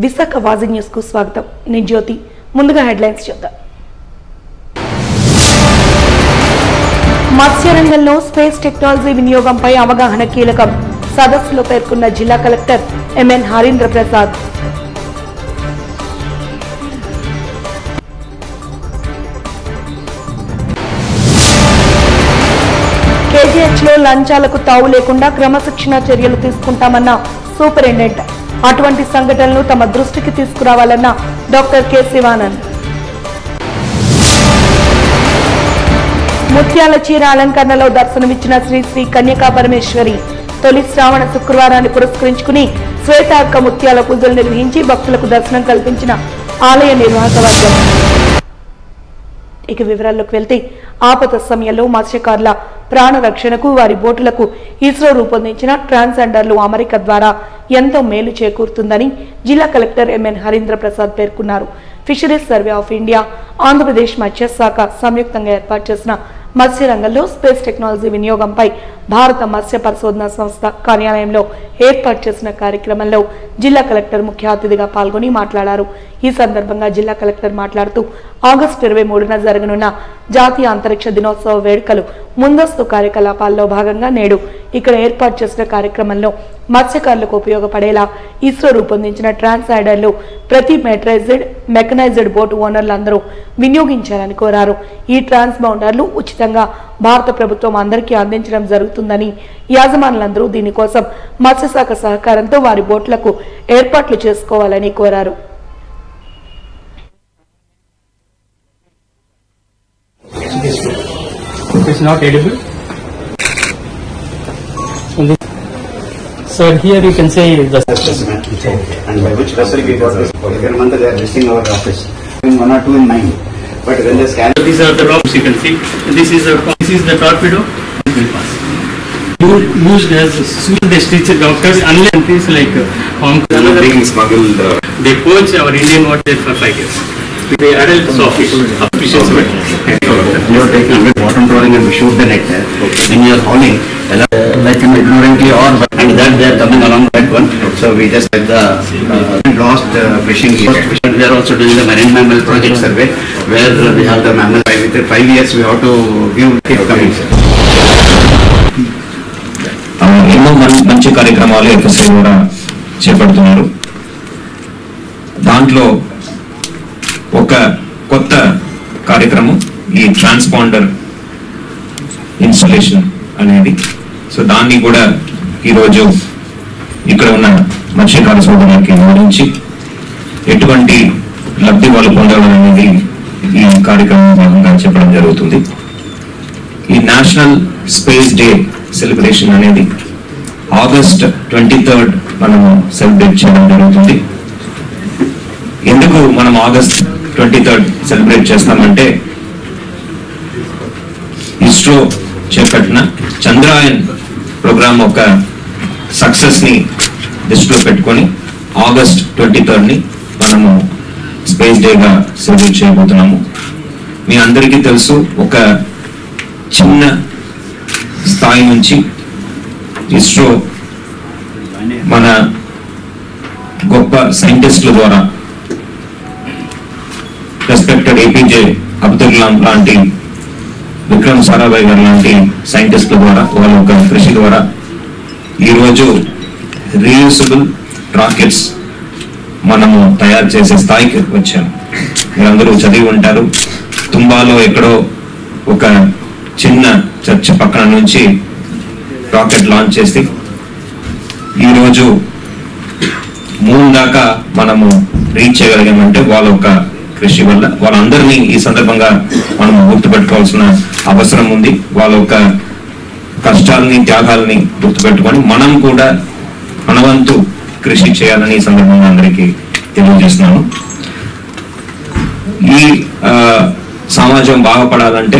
Visakha వాజి news కు స్వాగతం నేను జ్యోతి ముందుగా హెడ్లైన్స్ చూద్దాం మత్స్యరంగంలో స్పేస్ టెక్నాలజీ వినియోగంపై అవగాహన కీలకం సదస్సులో పేర్కొన్న జిల్లా collector M N Harindra Prasad KGH లో లంచాలకు తావు లేకుండా క్రమశిక్షణ చర్యలు తీసుకుంటామన్న సూపరింటెండెంట్ అటువంటి సంఘటనలు తమ దృష్టికి తీసుకురావాలన్న డాక్టర్ కె శివానంద్ ముత్యాల చీర అలంకరణలో దర్శనమిచ్చిన శ్రీ శ్రీ కన్యకా పరమేశ్వరి తొలి శ్రావణ శుక్రవారాన్ని పురస్కరించుకుని శ్వేతార్క ముత్యాల పూజలు నిర్వహించి భక్తులకు దర్శనం కల్పించిన ఆలయ నిర్వాహక వర్గం ఇక వివరాల్లోకి వెళ్తే ఆపద సమయంలో మత్స్యకారుల ప్రాణ రక్షణకు వారి బోటులకు ఇస్రో రూపొందించిన ట్రాన్సాండర్లు అమరిక ద్వారా ఎంతో మేలు చేకూరుతుందని జిల్లా కలెక్టర్ ఎంఎన్ హరీంద్ర ప్రసాద్ పేర్కొన్నారు fisheries survey of India Andhra Pradesh మత్స్యశాఖ సంయుక్తంగా ఏర్పాటు చేసిన మత్స్య రంగంలో స్పేస్ టెక్నాలజీ వినియోగంపై భారత మత్స్య పరిశోధన సంస్థ కార్యాలయంలో ఏర్పాటు చేసిన కార్యక్రమంలో జిల్లా కలెక్టర్ ముఖ్య అతిథిగా పాల్గొని మాట్లాడారు ఈ సందర్భంగా జిల్లా కలెక్టర్ మాట్లాడుతూ ఆగస్టు ఇరవై మూడున జరగనున్న జాతీయ అంతరిక్ష దినోత్సవ వేడుకలు ముందస్తు కార్యకలాపాల్లో భాగంగా నేడు ఇక్కడ ఏర్పాటు చేసిన కార్యక్రమంలో మత్స్యకారులకు ఉపయోగపడేలా ఇస్రో రూపొందించిన ట్రాన్సాడర్లు ప్రతి మెటరైజ్డ్ మెకనైజ్డ్ బోట్ ఓనర్లందరూ వినియోగించాలని కోరారు ఈ ట్రాన్స్బౌండర్లు ఉచితంగా భారత ప్రభుత్వం అందరికీ అందించడం జరుగుతుందని యాజమానులందరూ దీనికోసం మత్స్యశాఖ సహకారంతో వారి బోట్లకు ఏర్పాట్లు చేసుకోవాలని కోరారు It's not edible. So here you can say the And by which vessel we got this? Every month they are listing our office. In one or two in nine. But when they scan these are the rocks you can see. This is a this is the torpedo. It will pass. U- Used as soon they stitch the doctors unless countries like uh, Hong Kong being smuggled. uh, they poach our Indian water for five years. The adult sawfish, fishes. You are taking with bottom trawling and we shoot the net there. When you are hauling, uh, like you know, ignorantly or and that they are coming along that one. So we just had the uh, lost uh, fishing here. We are also doing the marine mammal project survey where uh, we have the mammal. Within five years we have to give keep coming. ఆ, ఎన్నో మం- మంచి కార్యక్రమాలు FSI కూడా చేపడుతున్నారు దాంట్లో ఒక కొత్త కార్యక్రమం ఈ ట్రాన్స్పాండర్ ఇన్స్టలేషన్ అనేది సో దాన్ని కూడా ఈరోజు ఇక్కడ ఉన్న మత్స్యకార సోదరులకి వివరించి ఎటువంటి లబ్ధి వాళ్ళు పొందడం అనేది ఈ కార్యక్రమం భాగంగా చెప్పడం జరుగుతుంది ఈ నేషనల్ స్పేస్ డే సెలబ్రేషన్ అనేది ఆగస్ట్ ట్వంటీ థర్డ్ మనము సెలబ్రేట్ చేయడం జరుగుతుంది ఎందుకు మనం ఆగస్ట్ ట్వంటీ థర్డ్ సెలబ్రేట్ చేస్తామంటే ఇస్రో చేపట్టిన చంద్రాయన్ ప్రోగ్రామ్ ఒక సక్సెస్ ని దృష్టిలో పెట్టుకొని ఆగస్ట్ ట్వంటీ థర్డ్ ని మనము స్పేస్ డేగా సెలబ్రేట్ చేయబోతున్నాము మీ అందరికీ తెలుసు ఒక చిన్న స్థాయి నుంచి ఇస్రో మన గొప్ప సైంటిస్టుల ద్వారా రెస్పెక్టెడ్ ఏపీజే అబ్దుల్ కలాం లాంటి విక్రమ్ సారాభాయ్ గారు లాంటి సైంటిస్టుల ద్వారా వాళ్ళ యొక్క కృషి ద్వారా ఈరోజు రీయూసబుల్ రాకెట్స్ మనము తయారు చేసే స్థాయికి వచ్చాము మీరందరూ చదివి ఉంటారు తుంబాలో ఎక్కడో ఒక చిన్న చర్చ్ పక్కన నుంచి రాకెట్ లాంచ్ చేసి ఈరోజు మూన్ దాకా మనము రీచ్ చేయగలిగామంటే వాళ్ళ ఒక కృషి వల్ల వాళ్ళందరినీ ఈ సందర్భంగా మనం గుర్తుపెట్టుకోవాల్సిన అవసరం ఉంది వాళ్ళ యొక్క కష్టాలని త్యాగాలని గుర్తుపెట్టుకొని మనం కూడా మనవంతు కృషి చేయాలని ఈ సందర్భంగా అందరికీ తెలియజేస్తున్నాను ఈ ఆ, సమాజం బాగుపడాలంటే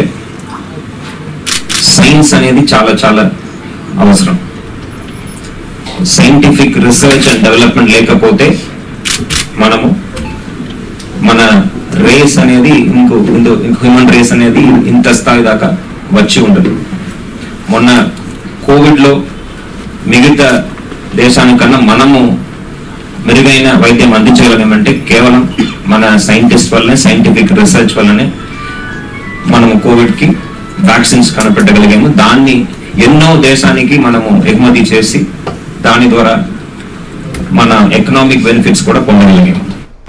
సైన్స్ అనేది చాలా చాలా అవసరం సైంటిఫిక్ రీసెర్చ్ అండ్ డెవలప్మెంట్ లేకపోతే మనము మన రేస్ అనేది ఇంకో హ్యూమన్ రేస్ అనేది ఇంత స్థాయి దాకా వచ్చి ఉండదు మొన్న కోవిడ్ లో మిగతా దేశానికన్నా మనము మెరుగైన వైద్యం అందించగలిగామంటే కేవలం మన సైంటిస్ట్ వల్లనే సైంటిఫిక్ రీసెర్చ్ వల్లనే మనము కోవిడ్ కి వ్యాక్సిన్స్ కనిపెట్టగలిగాము దాన్ని ఎన్నో దేశానికి మనము ఎగుమతి చేసి దాని ద్వారా మన ఎకనామిక్ బెనిఫిట్స్ కూడా పొందగలిగాము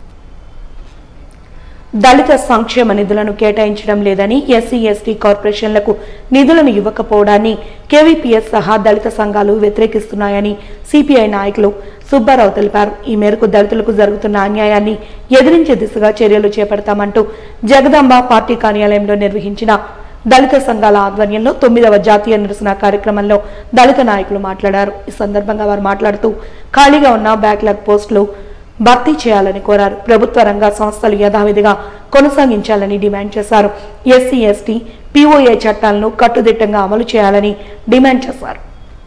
దళిత సంక్షేమ నిధులను కేటాయించడం లేదని ఎస్సీ ఎస్టీ కార్పొరేషన్లకు నిధులను ఇవ్వకపోవడాన్ని కేవీపీఎస్ సహా దళిత సంఘాలు వ్యతిరేకిస్తున్నాయని సిపిఐ నాయకులు సుబ్బారావు తెలిపారు ఈ మేరకు దళితులకు జరుగుతున్న అన్యాయాన్ని ఎదిరించే దిశగా చర్యలు చేపడతామంటూ జగదాంబ పార్టీ కార్యాలయంలో నిర్వహించిన దళిత సంఘాల ఆధ్వర్యంలో తొమ్మిదవ జాతీయ నిరసన కార్యక్రమంలో దళిత నాయకులు మాట్లాడారు ఈ సందర్భంగా వారు మాట్లాడుతూ ఖాళీగా ఉన్న బ్యాక్లాగ్ పోస్టులు భర్తీ చేయాలని కోరారు ప్రభుత్వ రంగ సంస్థలు యథావిధిగా కొనసాగించాలని డిమాండ్ చేశారు ఎస్సీ ఎస్టీ పీఓఏ చట్టాలను కట్టుదిట్టంగా అమలు చేయాలని డిమాండ్ చేశారు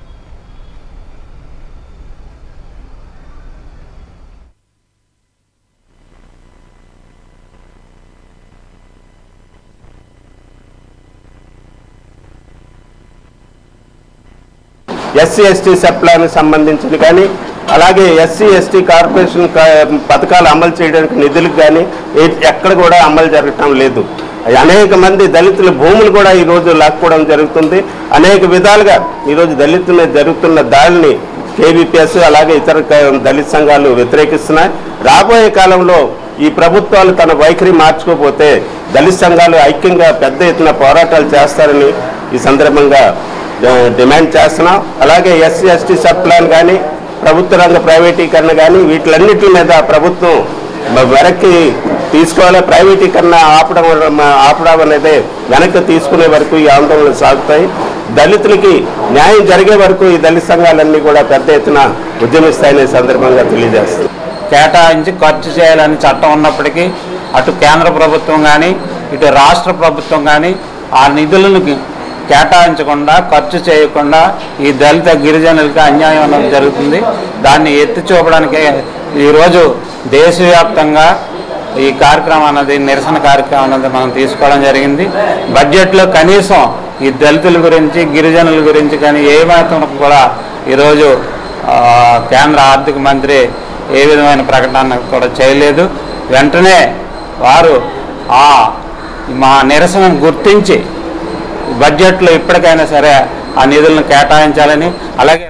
ఎస్సీ ఎస్టీ సప్లానికి సంబంధించింది కానీ అలాగే ఎస్సీ ఎస్టీ కార్పొరేషన్ క- పథకాలు అమలు చేయడానికి నిధులకు కానీ ఏ- ఎక్కడ కూడా అమలు జరగటం లేదు అనేక మంది దళితుల భూములు కూడా ఈరోజు లాక్కోవడం జరుగుతుంది అనేక విధాలుగా ఈరోజు దళితుల మీద జరుగుతున్న దాడిని కేవీపీఎస్ అలాగే ఇతర క- దళిత సంఘాలు వ్యతిరేకిస్తున్నాయి రాబోయే కాలంలో ఈ ప్రభుత్వాలు తన వైఖరి మార్చుకోకపోతే దళిత సంఘాలు ఐక్యంగా పెద్ద ఎత్తున పోరాటాలు చేస్తారని ఈ సందర్భంగా ఆ, డిమాండ్ చేస్తున్నాం అలాగే ఎస్సీ ఎస్టీ సబ్ ప్లాన్ కానీ ప్రభుత్వ రంగ ప్రైవేటీకరణ కానీ వీటిలన్నిటి మీద ప్రభుత్వం మ- వెనక్కి తీసుకోవాలి ప్రైవేటీకరణ ఆపడం వల్ల- ఆపడం అనేది వెనక్కి తీసుకునే వరకు ఈ ఆందోళనలు సాగుతాయి దళితులకి న్యాయం జరిగే వరకు ఈ దళిత సంఘాలన్నీ కూడా పెద్ద ఎత్తున ఉద్యమిస్తాయనే సందర్భంగా తెలియజేస్తుంది కేటాయించి ఖర్చు చేయాలని చట్టం ఉన్నప్పటికీ అటు కేంద్ర ప్రభుత్వం కానీ ఇటు రాష్ట్ర ప్రభుత్వం కానీ ఆ నిధులను కి- కేటాయించకుండా ఖర్చు చేయకుండా ఈ దళిత గిరిజనులకి అన్యాయం అనేది జరుగుతుంది దాన్ని ఎత్తి చూపడానికి ఈరోజు దేశవ్యాప్తంగా ఈ కార్యక్రమం అన్నది నిరసన కార్యక్రమం అన్నది మనం తీసుకోవడం జరిగింది బడ్జెట్లో కనీసం ఈ దళితుల గురించి గిరిజనుల గురించి కానీ ఏ మాత్రం కూడా ఈరోజు ఆ, కేంద్ర ఆర్థిక మంత్రి ఏ విధమైన ప్రకటన కూడా చేయలేదు వెంటనే వారు ఆ మా నిరసనను గుర్తించి బడ్జెట్లో ఇప్పటికైనా సరే ఆ నిధులను కేటాయించాలని అలాగే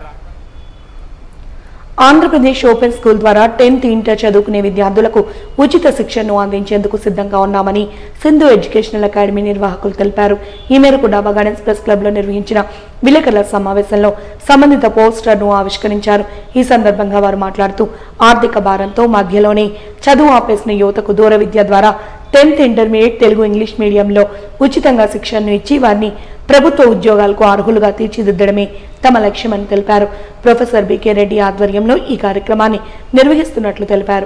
ఆంధ్రప్రదేశ్ ఓపెన్ స్కూల్ ద్వారా టెన్త్ ఇంటర్ చదువుకునే విద్యార్థులకు ఉచిత శిక్షణను అందించేందుకు సిద్ధంగా ఉన్నామని సింధు ఎడ్యుకేషనల్ అకాడమీ నిర్వాహకులు తెలిపారు ఈ మేరకు డాబా గార్డెన్స్ ప్రెస్ క్లబ్ లో నిర్వహించిన విలేకరుల సమావేశంలో సంబంధిత పోస్టర్ను ఆవిష్కరించారు ఈ సందర్భంగా వారు మాట్లాడుతూ ఆర్థిక భారంతో మధ్యలోనే చదువు ఆపేసిన యువతకు దూర విద్య ద్వారా టెన్త్ ఇంటర్మీడియట్ తెలుగు ఇంగ్లీష్ మీడియంలో ఉచితంగా శిక్షణను ఇచ్చి వారిని ప్రభుత్వ ఉద్యోగాలకు అర్హులుగా తీర్చిదిద్దడమే తమ లక్ష్యమని తెలిపారు ప్రొఫెసర్ బికే రెడ్డి ఆధ్వర్యంలో ఈ కార్యక్రమాన్ని నిర్వహిస్తున్నట్లు తెలిపారు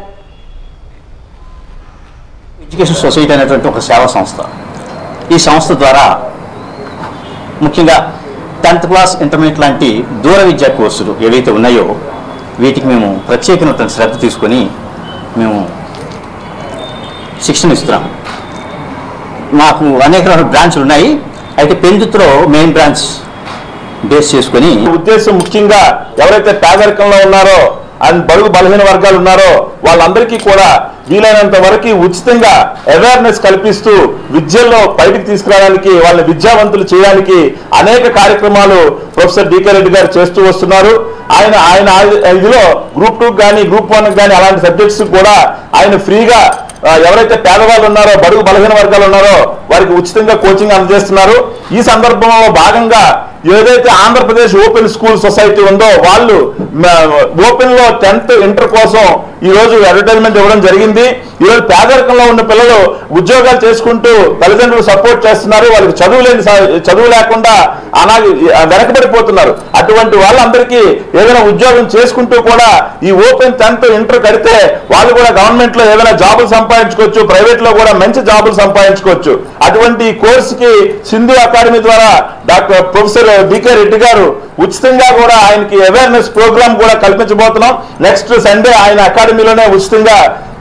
ఎడ్యుకేషన్ సొసైటీ అనేటువంటి ఒక సేవా సంస్థ ఈ సంస్థ ద్వారా ముఖ్యంగా టెన్త్ క్లాస్ ఇంటర్మీడియట్ లాంటి దూర విద్యా కోర్సులు ఏవైతే ఉన్నాయో వీటికి మేము ప్రత్యేకమైనటువంటి శ్రద్ధ తీసుకొని మేము శిక్షణ ఇస్తున్నాము మాకు అనేక రకాల బ్రాంచ్లు ఉన్నాయి అయితే పెందుతులో మెయిన్ బ్రాంచ్ బేస్ చేసుకొని ఉద్దేశం ముఖ్యంగా ఎవరైతే పేదరికంలో ఉన్నారో అండ్ బడుగు బలహీన వర్గాలు ఉన్నారో వాళ్ళందరికీ కూడా వీలైనంత వరకు ఉచితంగా అవేర్నెస్ కల్పిస్తూ విద్యల్లో బయటికి తీసుకురావడానికి వాళ్ళని విద్యావంతులు చేయడానికి అనేక కార్యక్రమాలు ప్రొఫెసర్ డికే రెడ్డి గారు చేస్తూ వస్తున్నారు ఆయన ఆయన ఆ- ఇదిలో గ్రూప్ టూ కానీ గ్రూప్ వన్ కానీ అలాంటి సబ్జెక్ట్స్ కూడా ఆయన ఫ్రీగా ఆ, ఎవరైతే పేదవాళ్ళు ఉన్నారో బడుగు బలహీన వర్గాలు ఉన్నారో వారికి ఉచితంగా కోచింగ్ అందజేస్తున్నారు ఈ సందర్భంలో భాగంగా ఏదైతే ఆంధ్రప్రదేశ్ ఓపెన్ స్కూల్ సొసైటీ ఉందో వాళ్ళు ఓపెన్ లో టెన్త్ ఇంటర్ కోసం ఈ రోజు అడ్వర్టైజ్మెంట్ ఇవ్వడం జరిగింది ఈ రోజు పేదరికంలో ఉన్న పిల్లలు ఉద్యోగాలు చేసుకుంటూ తల్లిదండ్రులు సపోర్ట్ చేస్తున్నారు వాళ్ళకి చదువు లేని స- చదువు లేకుండా అలాగే వెనకబడిపోతున్నారు అటువంటి వాళ్ళందరికీ ఏదైనా ఉద్యోగం చేసుకుంటూ కూడా ఈ ఓపెన్ టెన్త్ ఇంటర్ కడితే వాళ్ళు కూడా గవర్నమెంట్ లో ఏదైనా జాబులు సంపాదించుకోవచ్చు ప్రైవేట్ లో కూడా మంచి జాబులు సంపాదించుకోవచ్చు అటువంటి కోర్సుకి సింధు అకాడమీ ద్వారా doctor professor B K Reddy garu ఉచితంగా కూడా ఆయనకి అవేర్నెస్ ప్రోగ్రామ్ కూడా కల్పించబోతున్నాం నెక్స్ట్ సండే ఆయన అకాడమీలోనే ఉచితంగా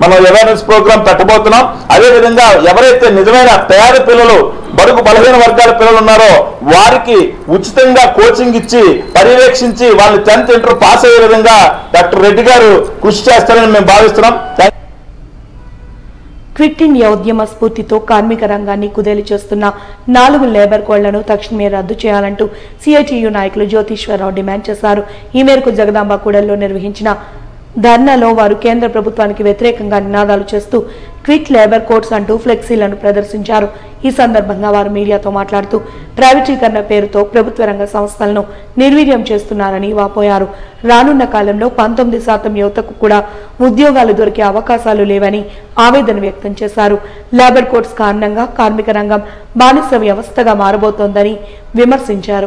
మనం అవేర్నెస్ ప్రోగ్రామ్ పెట్టబోతున్నాం అదే విధంగా ఎవరైతే నిజమైన పేద పిల్లలు బడుగు బలహీన వర్గాల పిల్లలు ఉన్నారో వారికి ఉచితంగా కోచింగ్ ఇచ్చి పర్యవేక్షించి వాళ్ళు టెన్త్ ఇంటర్ పాస్ అయ్యే విధంగా డాక్టర్ రెడ్డి గారు కృషి చేస్తారని మేము భావిస్తున్నాం థాంక్ క్విట్ ఇండియా ఉద్యమ స్ఫూర్తితో కార్మిక రంగాన్ని కుదేలు చేస్తున్న నాలుగు లేబర్ కోళ్లను తక్షణమే రద్దు చేయాలంటూ సిఐటియు నాయకులు జ్యోతిశ్వరరావు డిమాండ్ చేశారు ఈ మేరకు జగదాంబ కూడల్లో నిర్వహించిన ధర్నాలో వారు కేంద్ర ప్రభుత్వానికి వ్యతిరేకంగా నినాదాలు చేస్తూ క్విట్ లేబర్ కోడ్స్ అంటూ ఫ్లెక్సీలను ప్రదర్శించారు ఈ సందర్భంగా వారు మీడియాతో మాట్లాడుతూ ప్రైవేటీకరణ పేరుతో ప్రభుత్వ రంగ సంస్థలను నిర్వీర్యం చేస్తున్నారని వాపోయారు రానున్న కాలంలో పంతొమ్మిది శాతం యువతకు కూడా ఉద్యోగాలు దొరికే అవకాశాలు లేవని ఆవేదన వ్యక్తం చేశారు లేబర్ కోడ్స్ కారణంగా కార్మిక రంగం బానిస వ్యవస్థగా మారబోతోందని విమర్శించారు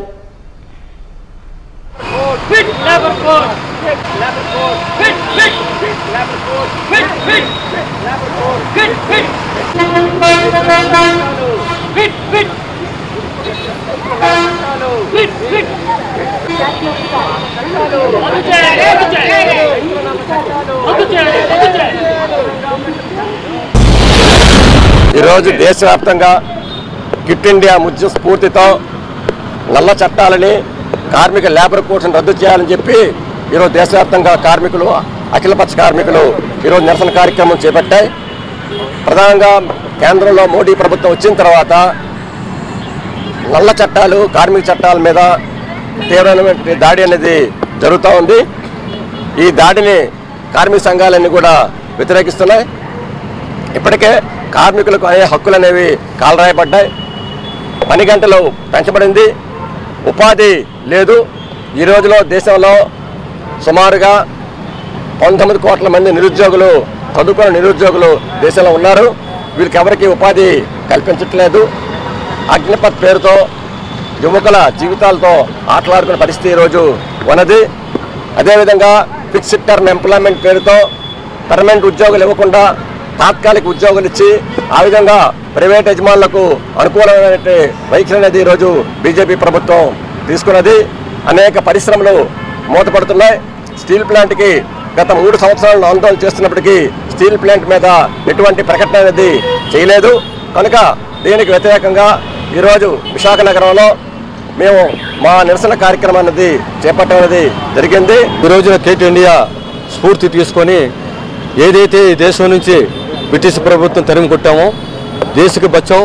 Quit labor code. Quit labor code. Quit, quit, quit labor code. Quit, quit, quit labor code. Quit, quit. Quit, quit. Quit, quit. రద్దు చేయాలి, రద్దు చేయాలి. రద్దు చేయాలి, రద్దు చేయాలి. ఈరోజు దేశవ్యాప్తంగా క్విట్ ఇండియా ముద్య స్ఫూర్తితో నల్ల చట్టాలని కార్మిక లేబర్ కోడ్స్ని రద్దు చేయాలని చెప్పి ఈరోజు దేశవ్యాప్తంగా కార్మికులు అఖిలపక్ష కార్మికులు ఈరోజు నిరసన కార్యక్రమం చేపట్టాయి ప్రధానంగా కేంద్రంలో మోడీ ప్రభుత్వం వచ్చిన తర్వాత నల్ల చట్టాలు కార్మిక చట్టాల మీద తీవ్రమైన దాడి అనేది జరుగుతూ ఉంది ఈ దాడిని కార్మిక సంఘాలన్నీ కూడా వ్యతిరేకిస్తున్నాయి ఇప్పటికే కార్మికులకు అనే హక్కులు అనేవి కాలరాయబడ్డాయి పని గంటలు పెంచబడింది ఉపాధి లేదు ఈ రోజులో దేశంలో సుమారుగా పంతొమ్మిది కోట్ల మంది నిరుద్యోగులు చదువుకున్న నిరుద్యోగులు దేశంలో ఉన్నారు వీళ్ళకి ఎవరికి ఉపాధి కల్పించట్లేదు అగ్నిపత్ పేరుతో యువకుల జీవితాలతో ఆటలాడుకునే పరిస్థితి ఈరోజు ఉన్నది అదేవిధంగా ఫిక్స్డ్ టర్మ్ ఎంప్లాయ్మెంట్ పేరుతో పర్మనెంట్ ఉద్యోగులు ఇవ్వకుండా తాత్కాలిక ఉద్యోగులు ఇచ్చి ఆ విధంగా ప్రైవేట్ యజమానులకు అనుకూలమైన వైఖరి అనేది ఈరోజు బీజేపీ ప్రభుత్వం తీసుకున్నది అనేక పరిశ్రమలు మూతపడుతున్నాయి స్టీల్ ప్లాంట్కి గత మూడు సంవత్సరాలను ఆందోళన చేస్తున్నప్పటికీ స్టీల్ ప్లాంట్ మీద ఎటువంటి ప్రకటన అనేది చేయలేదు కనుక దీనికి వ్యతిరేకంగా ఈరోజు విశాఖ నగరంలో మేము మా నిరసన కార్యక్రమం అనేది చేపట్టడం అనేది జరిగింది ఈ రోజున కేట్ ఇండియా స్ఫూర్తి తీసుకొని ఏదైతే ఈ దేశం నుంచి బ్రిటిష్ ప్రభుత్వం తరిమి కొట్టామో దేశకు బచాం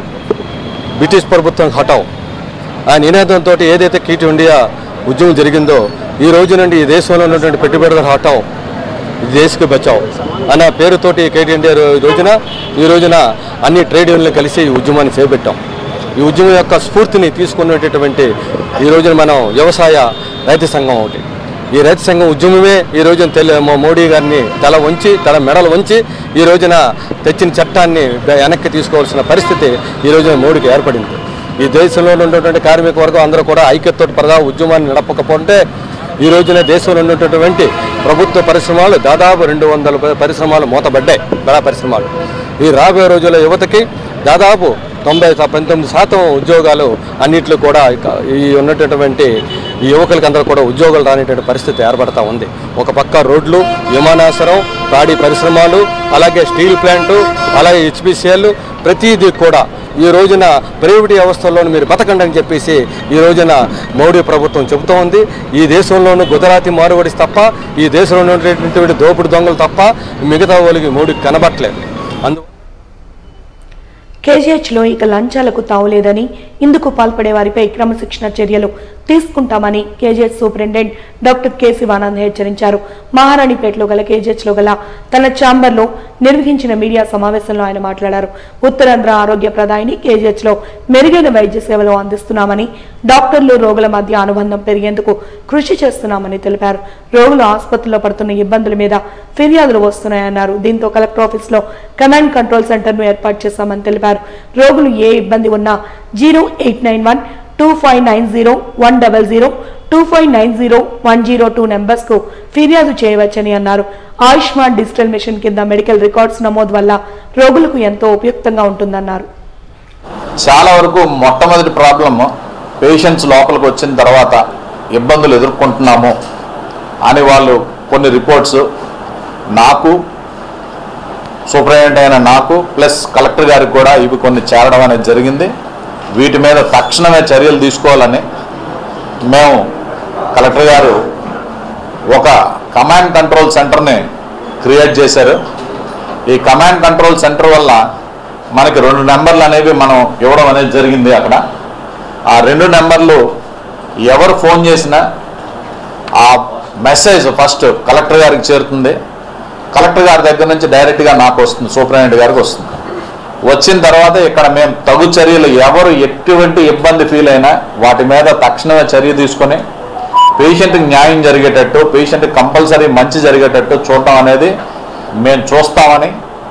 బ్రిటిష్ ప్రభుత్వం హటాం ఆ నినాదంతో ఏదైతే కీట్ ఇండియా ఉద్యమం జరిగిందో ఈ రోజు నుండి ఈ దేశంలో ఉన్నటువంటి పెట్టుబడిదారు హటాం దేశకు బచావ్ అన్న పేరుతోటి కేట్ ఇండియా రో- రోజున ఈ రోజున అన్ని ట్రేడ్ యూనియన్లు కలిసి ఈ ఉద్యమాన్ని చేపట్టాం ఈ ఉద్యమం యొక్క స్ఫూర్తిని తీసుకున్నటువంటి ఈ రోజున మనం వ్యవసాయ రైతు సంఘం ఒకటి ఈ రైతు సంఘం ఉద్యమమే ఈ రోజున తెలి మా మోడీ గారిని తల వంచి తల మెడలు వంచి ఈ రోజున తెచ్చిన చట్టాన్ని బె- వెనక్కి తీసుకోవాల్సిన పరిస్థితి ఈ రోజున మోడీకి ఏర్పడింది ఈ దేశంలో ఉన్నటువంటి కార్మిక వర్గం అందరూ కూడా ఐక్యతతో ప్రజా ఉద్యమాన్ని నడపకపోతే ఈ రోజున దేశంలో ఉన్నటువంటి ప్రభుత్వ పరిశ్రమలు దాదాపు రెండు వందల ప- పరిశ్రమలు మూతబడ్డాయి బడా పరిశ్రమలు ఈ రాబోయే రోజుల్లో యువతకి దాదాపు తొంభై శా- పంతొమ్మిది శాతం ఉద్యోగాలు అన్నిట్లో కూడా ఇక ఈ ఉన్నటువంటి ఈ యువకులకి అందరూ కూడా ఉద్యోగాలు రానిటువంటి పరిస్థితి ఏర్పడతా ఉంది ఒక పక్క రోడ్లు విమానాశ్రయం పాడి పరిశ్రమలు అలాగే స్టీల్ ప్లాంటు అలాగే హెచ్పిసిఎల్ ప్రతిదీ కూడా ఈ రోజున ప్రైవేట్ వ్యవస్థల్లో మీరు బతకండి అని చెప్పేసి ఈ రోజున మోడీ ప్రభుత్వం చెబుతూ ఉంది ఈ దేశంలోనూ గుజరాతీ మారువడిస్ తప్ప ఈ దేశంలో ఉన్నటువంటి దోపుడు దొంగలు తప్ప మిగతా వాళ్ళకి మోడీకి కనబట్టలేదు అందు కేజీహెచ్లో ఇక లంచాలకు తావులేదని ఇందుకు పాల్పడే వారిపై క్రమశిక్షణ చర్యలు తీసుకుంటామని KGH superintendent doctor K Shivanand హెచ్చరించారు మహారాణిపేటలో గల కేజీహెచ్లో గల తన ఛాంబర్లో నిర్వహించిన మీడియా సమావేశంలో ఆయన మాట్లాడారు ఉత్తరాంధ్ర ఆరోగ్య ప్రదాయిని కేజీహెచ్లో మెరుగైన వైద్య సేవలు అందిస్తున్నామని డాక్టర్లు రోగుల మధ్య అనుబంధం పెరిగేందుకు కృషి చేస్తున్నామని తెలిపారు రోగులు ఆసుపత్రిలో పడుతున్న ఇబ్బందుల మీద ఫిర్యాదులు వస్తున్నాయన్నారు దీంతో కలెక్టర్ ఆఫీస్లో కమాండ్ కంట్రోల్ సెంటర్ను ఏర్పాటు చేశామని తెలిపారు రోగులు ఏ ఇబ్బంది ఉన్నా zero eight nine one two five nine zero one double zero two five nine zero one zero two నెంబర్స్కు ఫిర్యాదు చేయవచ్చని అన్నారు ఆయుష్మాన్ డిజిటల్ మిషన్ కింద మెడికల్ రికార్డ్స్ నమోదు వల్ల రోగులకు ఎంతో ఉపయుక్తంగా ఉంటుందన్నారు చాలా వరకు మొట్టమొదటి ప్రాబ్లమ్ పేషెంట్స్ లోపలికి వచ్చిన తర్వాత ఇబ్బందులు ఎదుర్కొంటున్నాము అని వాళ్ళు కొన్ని రిపోర్ట్స్ నాకు సూపరింటెండెంట్ అయిన నాకు ప్లస్ కలెక్టర్ గారికి కూడా ఇవి కొన్ని చేరడం అనేది జరిగింది వీటి మీద తక్షణమే చర్యలు తీసుకోవాలని మేము కలెక్టర్ గారు ఒక కమాండ్ కంట్రోల్ సెంటర్ని క్రియేట్ చేశారు ఈ కమాండ్ కంట్రోల్ సెంటర్ వల్ల మనకి రెండు నెంబర్లు అనేవి మనం ఇవ్వడం అనేది జరిగింది అక్కడ ఆ రెండు నెంబర్లు ఎవరు ఫోన్ చేసినా ఆ మెసేజ్ ఫస్ట్ కలెక్టర్ గారికి చేరుతుంది కలెక్టర్ గారి దగ్గర నుంచి డైరెక్ట్గా నాకు వస్తుంది సూపరింటెండెంట్ గారికి వస్తుంది వచ్చిన తర్వాత ఇక్కడ మేము తగు చర్యలు ఎవరు ఎటువంటి ఇబ్బంది ఫీల్ అయినా వాటి మీద తక్షణమే చర్య తీసుకొని పేషెంట్కి న్యాయం జరిగేటట్టు పేషెంట్కి కంపల్సరీ మంచి జరిగేటట్టు చూడటం అనేది మేము చూస్తామని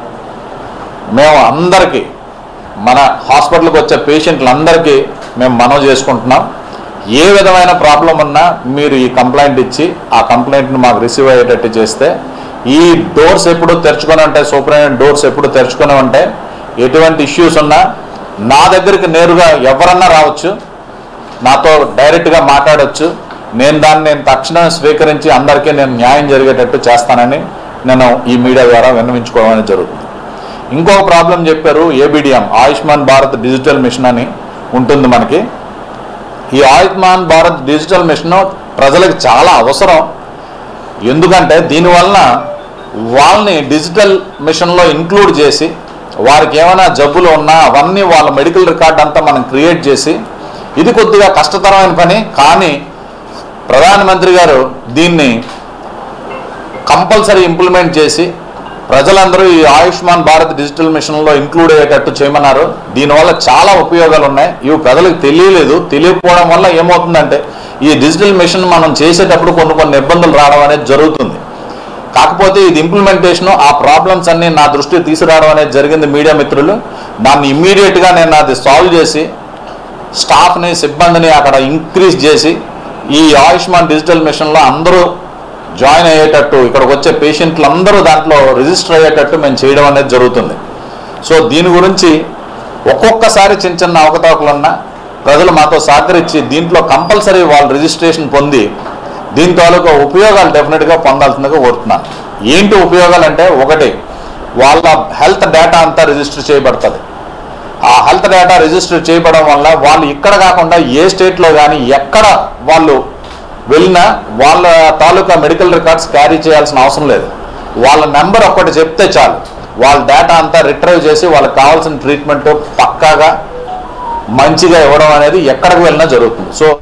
మేము అందరికీ మన హాస్పిటల్కి వచ్చే పేషెంట్లందరికీ మేము మనవి చేసుకుంటున్నాం ఏ విధమైన ప్రాబ్లం ఉన్నా మీరు ఈ కంప్లైంట్ ఇచ్చి ఆ కంప్లైంట్ని మాకు రిసీవ్ అయ్యేటట్టు చేస్తే ఈ డోర్స్ ఎప్పుడు తెరుచుకొని ఉంటాయి సూపరింటెండెంట్ డోర్స్ ఎప్పుడు తెరుచుకొని ఉంటాయి ఎటువంటి ఇష్యూస్ ఉన్నా నా దగ్గరికి నేరుగా ఎవరన్నా రావచ్చు నాతో డైరెక్ట్గా మాట్లాడొచ్చు నేను దాన్ని నేను తక్షణం స్వీకరించి అందరికీ నేను న్యాయం జరిగేటట్టు చేస్తానని నేను ఈ మీడియా ద్వారా విన్నవించుకోవడం అనేది జరుగుతుంది ఇంకో ప్రాబ్లం చెప్పారు ABDM Ayushman Bharat digital mission అని ఉంటుంది మనకి ఈ ఆయుష్మాన్ భారత్ డిజిటల్ మిషన్ ప్రజలకు చాలా అవసరం ఎందుకంటే దీనివలన వాళ్ళని డిజిటల్ మిషన్లో ఇంక్లూడ్ చేసి వారికి ఏమైనా జబ్బులు ఉన్నా అవన్నీ వాళ్ళ మెడికల్ రికార్డ్ అంతా మనం క్రియేట్ చేసి ఇది కొద్దిగా కష్టతరమైన పని కానీ ప్రధానమంత్రి గారు దీన్ని కంపల్సరీ ఇంప్లిమెంట్ చేసి ప్రజలందరూ ఈ ఆయుష్మాన్ భారత్ డిజిటల్ మిషన్లో ఇంక్లూడ్ అయ్యేటట్టు చేయమన్నారు దీనివల్ల చాలా ఉపయోగాలు ఉన్నాయి ఇవి ప్రజలకు తెలియలేదు తెలియకపోవడం వల్ల ఏమవుతుందంటే ఈ డిజిటల్ మిషన్ మనం చేసేటప్పుడు కొన్ని కొన్ని ఇబ్బందులు రావడం అనేది జరుగుతుంది కాకపోతే ఇది ఇంప్లిమెంటేషన్ ఆ ప్రాబ్లమ్స్ అన్ని నా దృష్టికి తీసుకురావడం అనేది జరిగింది మీడియా మిత్రులు దాన్ని ఇమ్మీడియట్గా నేను అది సాల్వ్ చేసి స్టాఫ్ని సిబ్బందిని అక్కడ ఇంక్రీజ్ చేసి ఈ ఆయుష్మాన్ డిజిటల్ మిషన్లో అందరూ జాయిన్ అయ్యేటట్టు ఇక్కడికి వచ్చే పేషెంట్లు అందరూ దాంట్లో రిజిస్టర్ అయ్యేటట్టు మేము చేయడం అనేది జరుగుతుంది సో దీని గురించి ఒక్కొక్కసారి చిన్న చిన్న అవకతవకలున్నా ప్రజలు మాతో సహకరించి దీంట్లో కంపల్సరీ వాళ్ళు రిజిస్ట్రేషన్ పొంది దీని తాలూకా ఉపయోగాలు డెఫినెట్గా పొందాల్సిందిగా కోరుతున్నాను ఏంటి ఉపయోగాలు అంటే ఒకటి వాళ్ళ హెల్త్ డేటా అంతా రిజిస్టర్ చేయబడుతుంది ఆ హెల్త్ డేటా రిజిస్టర్ చేయబడడం వల్ల వాళ్ళు ఇక్కడ కాకుండా ఏ స్టేట్లో కానీ ఎక్కడ వాళ్ళు వెళ్ళినా వాళ్ళ తాలూకా మెడికల్ రికార్డ్స్ క్యారీ చేయాల్సిన అవసరం లేదు వాళ్ళ నెంబర్ ఒక్కటి చెప్తే చాలు వాళ్ళ డేటా అంతా రిట్రైవ్ చేసి వాళ్ళకి కావాల్సిన ట్రీట్మెంట్ పక్కాగా మంచిగా ఇవ్వడం అనేది ఎక్కడికి వెళ్ళినా జరుగుతుంది సో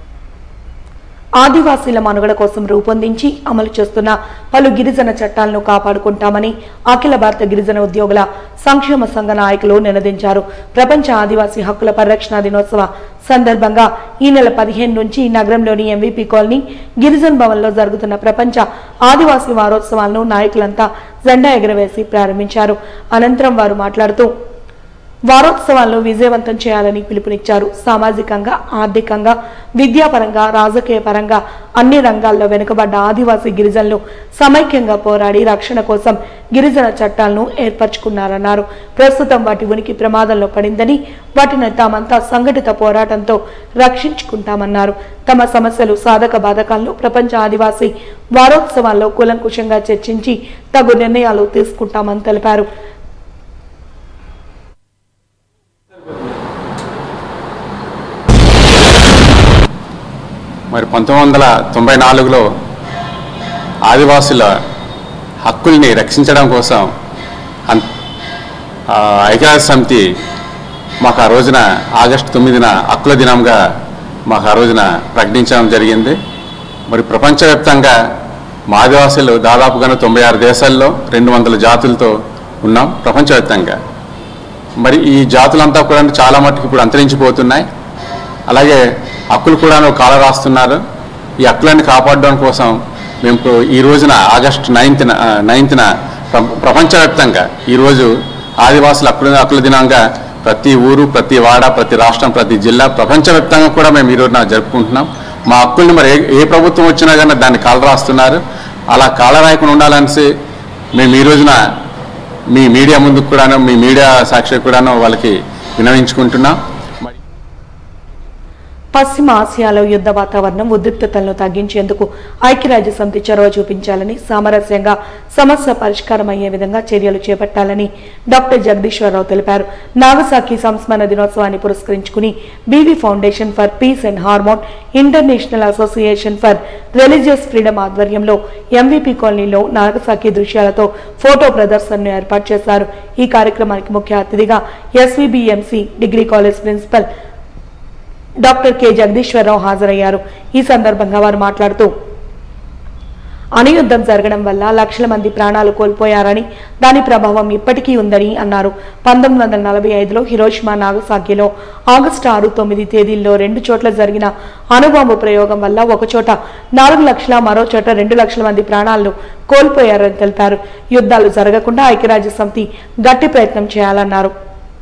ఆదివాసీల మనుగడ కోసం రూపొందించి అమలు చేస్తున్న పలు గిరిజన చట్టాలను కాపాడుకుంటామని అఖిల భారత గిరిజన ఉద్యోగుల సంక్షేమ సంఘ నాయకులు నినదించారు ప్రపంచ ఆదివాసీ హక్కుల పరిరక్షణ దినోత్సవ సందర్భంగా ఈ నెల పదిహేను నుంచి నగరంలోని ఎంవీపీ కాలనీ గిరిజన్ భవన్లో జరుగుతున్న ప్రపంచ ఆదివాసీ వారోత్సవాలను నాయకులంతా జెండా ఎగరవేసి ప్రారంభించారు అనంతరం వారు మాట్లాడుతూ వారోత్సవాలను విజయవంతం చేయాలని పిలుపునిచ్చారు సామాజికంగా ఆర్థికంగా విద్యాపరంగా రాజకీయ పరంగా అన్ని రంగాల్లో వెనుకబడ్డ ఆదివాసీ గిరిజనులు సమైక్యంగా పోరాడి రక్షణ కోసం గిరిజన చట్టాలను ఏర్పరచుకున్నారన్నారు ప్రస్తుతం వాటి ఉనికి ప్రమాదంలో పడిందని వాటిని తామంతా సంఘటిత పోరాటంతో రక్షించుకుంటామన్నారు తమ సమస్యలు సాధక బాధకాలను ప్రపంచ ఆదివాసీ వారోత్సవాల్లో కూలంకుషంగా చర్చించి తగు నిర్ణయాలు తీసుకుంటామని తెలిపారు మరి పంతొమ్మిది వందల తొంభై నాలుగులో ఆదివాసుల హక్కుల్ని రక్షించడం కోసం అన్- ఆ, ఐక్యరాజ్య సమితి మాకు ఆ రోజున ఆగస్టు తొమ్మిదిన హక్కుల దినంగా మాకు ఆ రోజున ప్రకటించడం జరిగింది మరి ప్రపంచవ్యాప్తంగా మా ఆదివాసులు దాదాపుగా తొంభై ఆరు దేశాల్లో రెండు వందల జాతులతో ఉన్నాం ప్రపంచవ్యాప్తంగా మరి ఈ జాతులంతా కూడా చాలా మట్టుకు ఇప్పుడు అంతరించిపోతున్నాయి అలాగే హక్కులు కూడా కాల రాస్తున్నారు ఈ హక్కులను కాపాడడం కోసం మేము ఇప్పుడు ఈ రోజున ఆగస్టు నైన్త్న నైన్త్న ప్రపంచవ్యాప్తంగా ఈరోజు ఆదివాసుల హక్కుల హక్కుల దినంగా ప్రతి ఊరు ప్రతి వాడ ప్రతి రాష్ట్రం ప్రతి జిల్లా ప్రపంచవ్యాప్తంగా కూడా మేము ఈ రోజున జరుపుకుంటున్నాం మా హక్కుల్ని మరి ఏ ఏ ప్రభుత్వం వచ్చినా కానీ దాన్ని కాల రాస్తున్నారు అలా కాల రాయకుండా ఉండాలనేసి మేము ఈ రోజున మీ మీడియా ముందుకు కూడాను మీ మీడియా సాక్షి కూడాను వాళ్ళకి వినవించుకుంటున్నాం పశ్చిమ ఆసియాలో యుద్ధ వాతావరణం ఉద్రిక్తతలను తగ్గించేందుకు ఐక్యరాజ్య సమితి చొరవ చూపించాలని సామరస్యంగా సమస్య పరిష్కారం అయ్యే విధంగా చర్యలు చేపట్టాలని డాక్టర్ జగదీశ్వరరావు తెలిపారు నాగసాకి సంస్మరణ దినోత్సవాన్ని పురస్కరించుకుని B V foundation for peace and harmony international association for religious freedom ఆధ్వర్యంలో ఎంవీపీ కాలనీలో నాగసాకి దృశ్యాలతో ఫోటో ప్రదర్శనను ఏర్పాటు చేశారు ఈ కార్యక్రమానికి ముఖ్య అతిథిగా SVBMC degree college principal doctor K Jagadeeswara Rao హాజరయ్యారు ఈ సందర్భంగా వారు మాట్లాడుతూ అణుయుద్ధం జరగడం వల్ల లక్షల మంది ప్రాణాలు కోల్పోయారని దాని ప్రభావం ఇప్పటికీ ఉందని అన్నారు పంతొమ్మిది వందల నలభై ఐదులో హిరోషిమా నాగసాకిలో ఆగస్టు ఆరు తొమ్మిది తేదీల్లో రెండు చోట్ల జరిగిన అణుబాంబు ప్రయోగం వల్ల ఒక చోట నాలుగు లక్షల మరో చోట రెండు లక్షల మంది ప్రాణాలను కోల్పోయారని తెలిపారు యుద్ధాలు జరగకుండా ఐక్యరాజ్య సమితి గట్టి ప్రయత్నం చేయాలన్నారు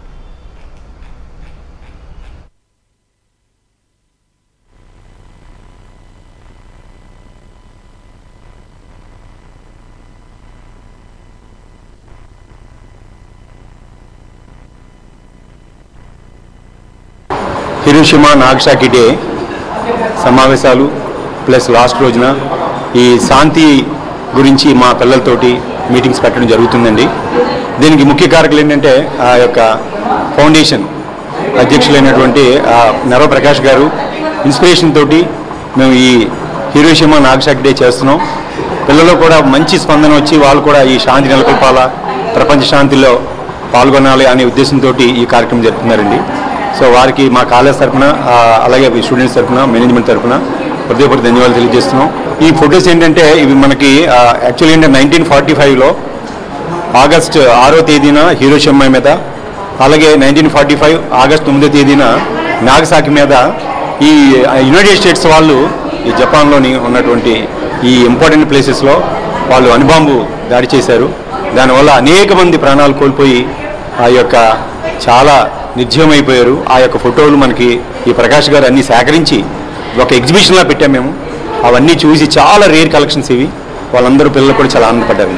హిరోషిమా నాగసాకి డే సమావేశాలు ప్లస్ లాస్ట్ రోజున ఈ శాంతి గురించి మా పిల్లలతోటి మీటింగ్స్ పెట్టడం జరుగుతుందండి దీనికి ముఖ్య కారకులు ఏంటంటే ఆ యొక్క ఫౌండేషన్ అధ్యక్షులైనటువంటి ఆ, నరవ ప్రకాష్ గారు ఇన్స్పిరేషన్ తోటి మేము ఈ హిరోషిమా నాగసాకి డే చేస్తున్నాం పిల్లలు కూడా మంచి స్పందన వచ్చి వాళ్ళు కూడా ఈ శాంతి నెలకొల్పాలా ప్రపంచ శాంతిలో పాల్గొనాలి అనే ఉద్దేశంతో ఈ కార్యక్రమం జరుపుతున్నారండి సో వారికి మా కాలేజ్ తరఫున ఆ, అలాగే స్టూడెంట్స్ తరఫున మేనేజ్మెంట్ తరఫున హృదయపూర్వక ధన్యవాదాలు తెలియజేస్తున్నాం ఈ ఫొటోస్ ఏంటంటే ఇవి మనకి యాక్చువల్లీ ఏంటంటే నైన్టీన్ ఫార్టీ ఫైవ్లో ఆగస్ట్ ఆరో తేదీన హీరోషిమా మీద అలాగే నైన్టీన్ ఫార్టీ ఫైవ్ ఆగస్ట్ తొమ్మిదో తేదీన నాగసాకి మీద ఈ యునైటెడ్ స్టేట్స్ వాళ్ళు ఈ జపాన్లోని ఉన్నటువంటి ఈ ఇంపార్టెంట్ ప్లేసెస్లో వాళ్ళు అణుబాంబు దాడి చేశారు దానివల్ల అనేక మంది ప్రాణాలు కోల్పోయి ఆ యొక్క చాలా నిర్జీవమైపోయారు ఆ యొక్క ఫోటోలు మనకి ఈ ప్రకాష్ గారు అన్ని సేకరించి ఒక ఎగ్జిబిషన్లా పెట్టాం మేము అవన్నీ చూసి చాలా రేర్ కలెక్షన్స్ ఇవి వాళ్ళందరూ పిల్లలు కూడా చాలా ఆనందపడ్డారు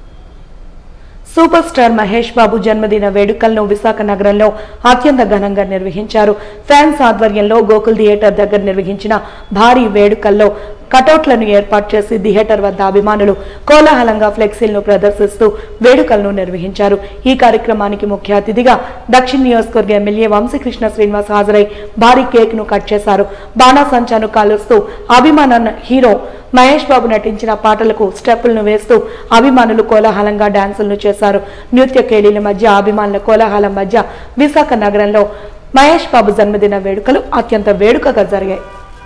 సూపర్ స్టార్ మహేష్ బాబు జన్మదిన వేడుకలను విశాఖ నగరంలో అత్యంత ఘనంగా నిర్వహించారు ఫ్యాన్స్ ఆధ్వర్యంలో గోకుల్ థియేటర్ దగ్గర నిర్వహించిన భారీ వేడుకల్లో కటౌట్లను ఏర్పాటు చేసి థియేటర్ వద్ద అభిమానులు కోలాహలంగా ఫ్లెక్సీలను ప్రదర్శిస్తూ వేడుకలను నిర్వహించారు ఈ కార్యక్రమానికి ముఖ్య అతిథిగా దక్షిణ నియోజకవర్గ ఎమ్మెల్యే వంశీకృష్ణ శ్రీనివాస్ హాజరై భారీ కేక్ ను కట్ చేశారు బాణాసంచాను కాలుస్తూ అభిమాన హీరో మహేష్ బాబు నటించిన పాటలకు స్టెప్పులను వేస్తూ అభిమానులు కోలాహలంగా డాన్సులను చేశారు నృత్య కేళీల మధ్య అభిమానుల కోలాహలం మధ్య విశాఖ నగరంలో మహేష్ బాబు జన్మదిన వేడుకలు అత్యంత వేడుకగా జరిగాయి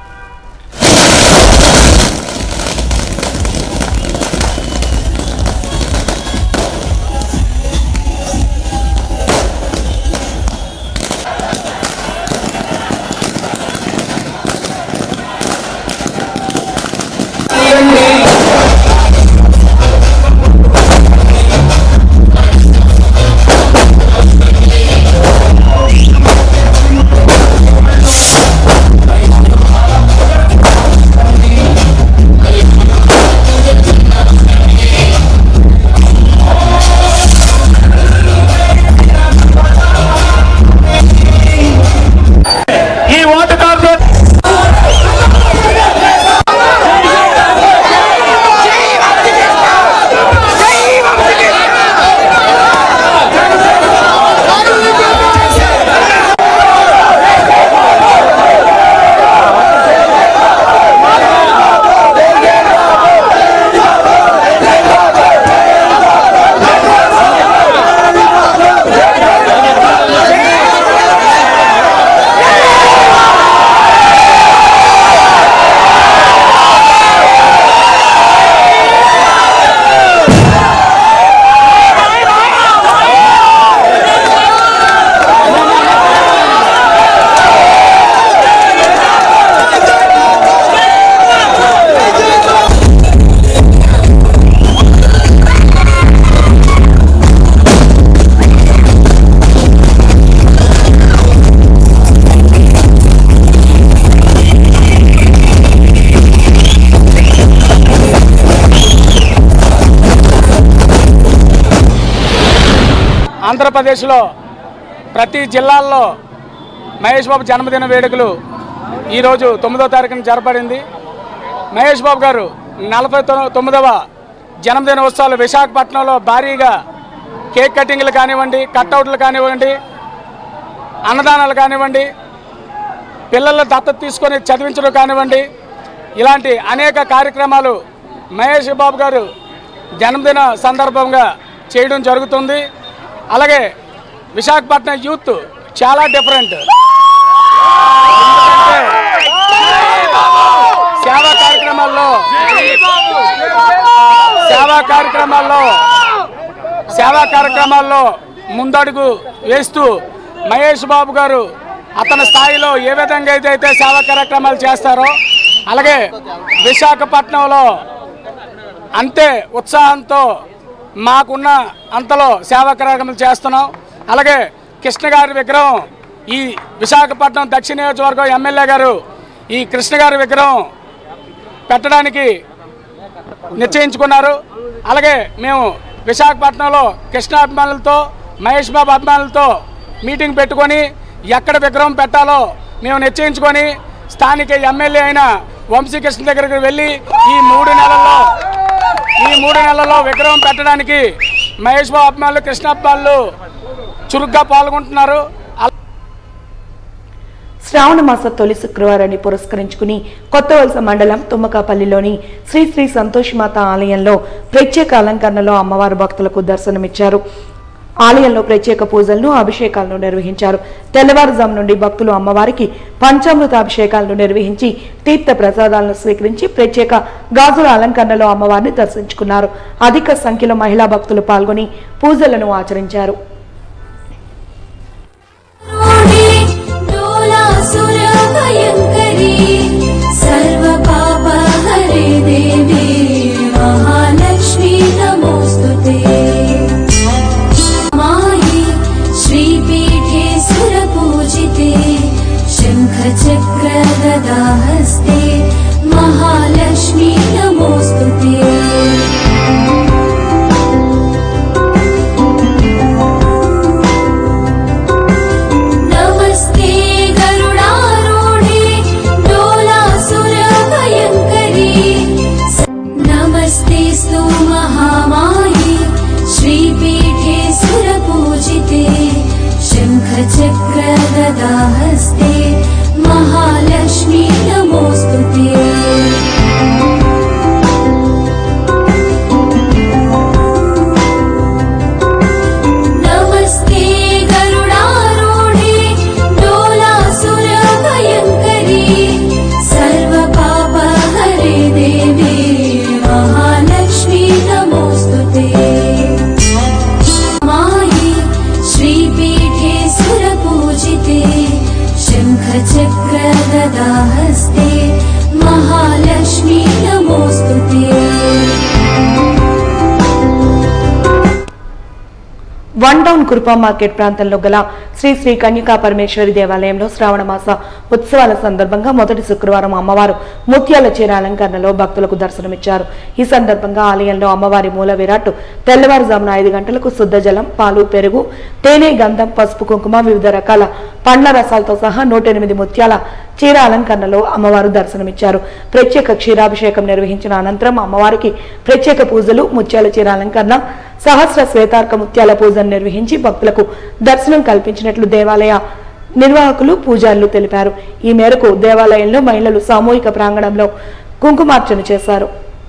ఈ ఓటదారులు ఆంధ్రప్రదేశ్లో ప్రతి జిల్లాల్లో మహేష్ బాబు జన్మదిన వేడుకలు ఈరోజు తొమ్మిదో తారీఖున జరపడింది మహేష్ బాబు గారు నలభై తొ- తొమ్మిదవ జన్మదిన ఉత్సవాలు విశాఖపట్నంలో భారీగా కేక్ కటింగ్లు కానివ్వండి కట్అవుట్లు కానివ్వండి అన్నదానాలు కానివ్వండి పిల్లల దత్తత తీసుకొని చదివించడం కానివ్వండి ఇలాంటి అనేక కార్యక్రమాలు మహేష్ బాబు గారు జన్మదిన సందర్భంగా చేయడం జరుగుతుంది అలాగే విశాఖపట్నం యూత్ చాలా డిఫరెంట్ సేవా కార్యక్రమాల్లో సేవా కార్యక్రమాల్లో సేవా కార్యక్రమాల్లో ముందడుగు వేస్తూ మహేష్ బాబు గారు అతని స్థాయిలో ఏ విధంగా అయితే అయితే సేవా కార్యక్రమాలు చేస్తారో అలాగే విశాఖపట్నంలో అంతే ఉత్సాహంతో మాకున్న అంతలో సేవా కార్యక్రమాలు చేస్తున్నాం అలాగే కృష్ణ గారి విగ్రహం ఈ విశాఖపట్నం దక్షిణ నియోజకవర్గం ఎమ్మెల్యే గారు ఈ కృష్ణ గారి విగ్రహం పెట్టడానికి నిశ్చయించుకున్నారు అలాగే మేము విశాఖపట్నంలో కృష్ణ అభిమానులతో మహేష్ బాబు అభిమానులతో మీటింగ్ పెట్టుకొని ఎక్కడ విగ్రహం పెట్టాలో మేము నిశ్చయించుకొని స్థానిక ఎమ్మెల్యే అయిన వంశీకృష్ణ దగ్గరికి వెళ్ళి ఈ మూడు నెలల్లో ఈ మూడు నెలల్లో విగ్రహం పెట్టడానికి మహేష్ బాబు అభిమానులు కృష్ణ అభిమానులు చురుగ్గా పాల్గొంటున్నారు అలా- శ్రావణ మాస తొలి శుక్రవారాన్ని పురస్కరించుకుని కొత్త వలస మండలం తుమ్మకాపల్లిలోని శ్రీ శ్రీ సంతోషిమాత ఆలయంలో ప్రత్యేక అలంకరణలో అమ్మవారు భక్తులకు దర్శనమిచ్చారు ఆలయంలో ప్రత్యేక పూజలను అభిషేకాలను నిర్వహించారు తెల్లవారుజాము నుండి భక్తులు అమ్మవారికి పంచామృత అభిషేకాలను నిర్వహించి తీర్థ ప్రసాదాలను స్వీకరించి ప్రత్యేక గాజుల అలంకరణలో అమ్మవారిని దర్శించుకున్నారు అధిక సంఖ్యలో మహిళా భక్తులు పాల్గొని పూజలను ఆచరించారు डोलासुरभयङ्करी सर्वपापहरे देवी महालक्ष्मी नमोऽस्तु ते मायि श्रीपीठे सुरपूजिते शङ्खचक्रगदाहस्ते महालक्ष्मी नमोऽस्तु ते नमस्ते गरुडारूढे डोलासुरभयङ्करी नमस्ते स्तु महामायि श्रीपीठे सुरपूजिते शङ्खचक्रगदाहस्ते महालक्ष्मी नमोऽस्तु ते नमस्ते गरुडारूढे डोलासुरभयङ्करी सर्वपापहरे देवी महालक्ष्मी नमोऽस्तु ते मायि श्रीपीठे सुरपूजिते शङ्खचक्रगदाहस्ते महालक्ष्मी नमोऽस्तु ते వన్ టౌన్ కురుపా మార్కెట్ ప్రాంతంలో గల శ్రీ శ్రీ కన్యకా పరమేశ్వరి దేవాలయంలో శ్రావణ మాస ఉత్సవాల సందర్భంగా మొదటి శుక్రవారం అమ్మవారు ముత్యాల చీర అలంకరణలో భక్తులకు దర్శనమిచ్చారు ఈ సందర్భంగా ఆలయంలో అమ్మవారి మూల విరాట్ తెల్లవారుజామున ఐదు గంటలకు శుద్ధ జలం పాలు పెరుగు తేనె గంధం పసుపు కుంకుమ వివిధ రకాల పండ్ల రసాలతో సహా నూట ఎనిమిది ముత్యాల చీర అలంకరణలో అమ్మవారు దర్శనమిచ్చారు ప్రత్యేక క్షీరాభిషేకం నిర్వహించిన అనంతరం అమ్మవారికి ప్రత్యేక పూజలు ముత్యాల చీర అలంకరణ సహస్ర శ్వేతార్క ముత్యాల పూజను నిర్వహించి భక్తులకు దర్శనం కల్పించినట్లు దేవాలయ నిర్వాహకులు పూజారులు తెలిపారు ఈ మేరకు దేవాలయంలో మహిళలు సామూహిక ప్రాంగణంలో కుంకుమార్చన చేశారు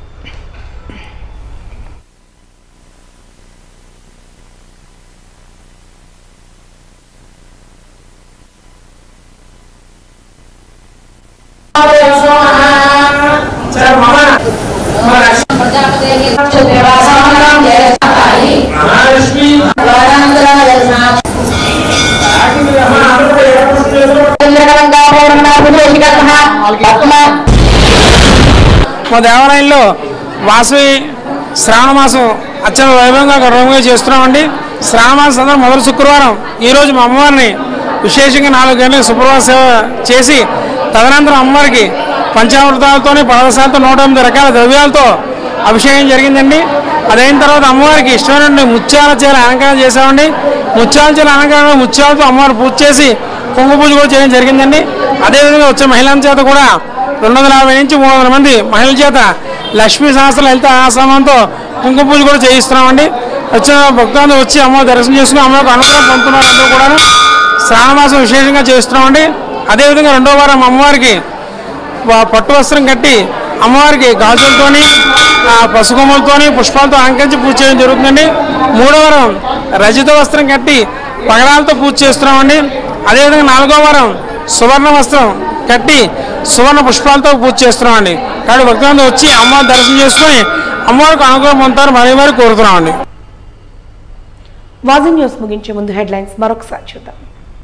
మా దేవాలయంలో వాసవి శ్రావణ మాసం అత్యంత వైభవంగా గౌరవంగా చేస్తున్నామండి శ్రావణ మాసం సందర్భం మొదటి శుక్రవారం ఈరోజు మా అమ్మవారిని విశేషంగా నాలుగు గంటలకు శుక్రవార సేవ చేసి తదనంతరం అమ్మవారికి పంచామృతాలతోని పదవశాలతో నూట ఎనిమిది రకాల ద్రవ్యాలతో అభిషేకం జరిగిందండి అదైన తర్వాత అమ్మవారికి ఇష్టమైన ముత్యాల చీర అలంకరణ చేసామండి ముత్యాల చీర అలంకరణ ముత్యాలతో అమ్మవారు పూజ చేసి కుంకుమ పూజ కూడా చేయడం జరిగిందండి అదేవిధంగా వచ్చే మహిళల చేత కూడా రెండు వందల యాభై నుంచి మూడు వందల మంది మహిళల చేత లక్ష్మీ సహస్ర లలిత ఆశ్రమంతో కుంకుమ పూజ కూడా చేయిస్తున్నామండి వచ్చిన భక్తులందరూ వచ్చి అమ్మవారి దర్శనం చేసుకుని అమ్మవారికి అనుగ్రహం పొందుతున్నారు అందరూ కూడా శ్రావణమాసం విశేషంగా చేస్తున్నామండి అదేవిధంగా రెండో వారం అమ్మవారికి వా- పట్టు వస్త్రం కట్టి అమ్మవారికి గాజులతోని ఆ, పసుకొమ్మలతోని పుష్పాలతో అలంకరించి పూజ చేయడం జరుగుతుందండి మూడో వారం రజిత వస్త్రం కట్టి పగడాలతో పూజ చేస్తున్నామండి అదేవిధంగా నాలుగో వారం సువర్ణ వస్త్రం కట్టి సువర్ణ పుష్పాలతో పూజ చేస్తున్నామండి కాబట్టి భక్తులందరూ వచ్చి అమ్మవారి దర్శనం చేసుకొని అమ్మవారికి అనుగ్రహం పొందుతారు మరీ మరీ కోరుతున్నామండి వాజన్ న్యూస్ ముగించే ముందు హెడ్లైన్స్ మరొకసారి చూద్దాం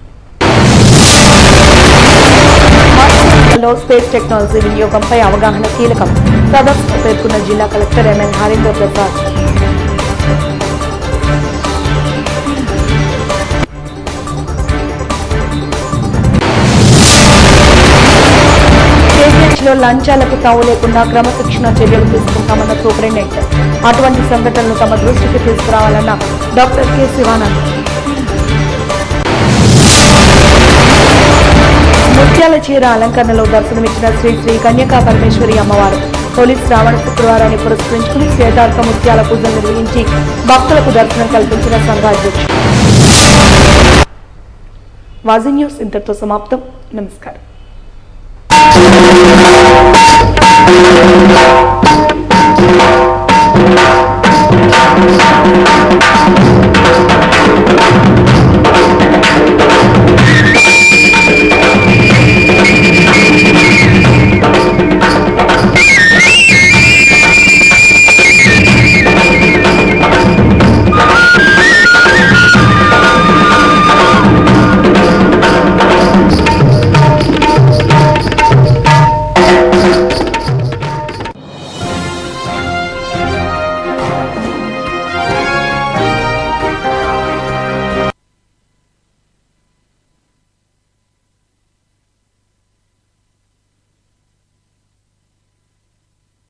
లో స్పేస్ టెక్నాలజీ వినియోగంపై అవగాహన కీలకం సదస్సులో పేర్కొన్న జిల్లా collector M N Harindra Prasad KGH లో లంచాలకు తావు లేకుండా క్రమశిక్షణ చర్యలు తీసుకుంటామన్న సూపరింటెండెంట్ అటువంటి సంఘటనలు తమ దృష్టికి తీసుకురావాలన్న డాక్టర్ కె శివానంద్ ముత్యాల చీర అలంకరణలో దర్శనమిచ్చిన శ్రీ శ్రీ కన్యకా పరమేశ్వరి అమ్మవారు తొలి శ్రావణ శుక్రవారాన్ని పురస్కరించుకుని శ్వేతార్క ముత్యాల పూజలు నిర్వహించి భక్తులకు దర్శనం కల్పించిన సంఘాధ్యక్షుడు వాజీ న్యూస్ ఇంతటితో సమాప్తం నమస్కారం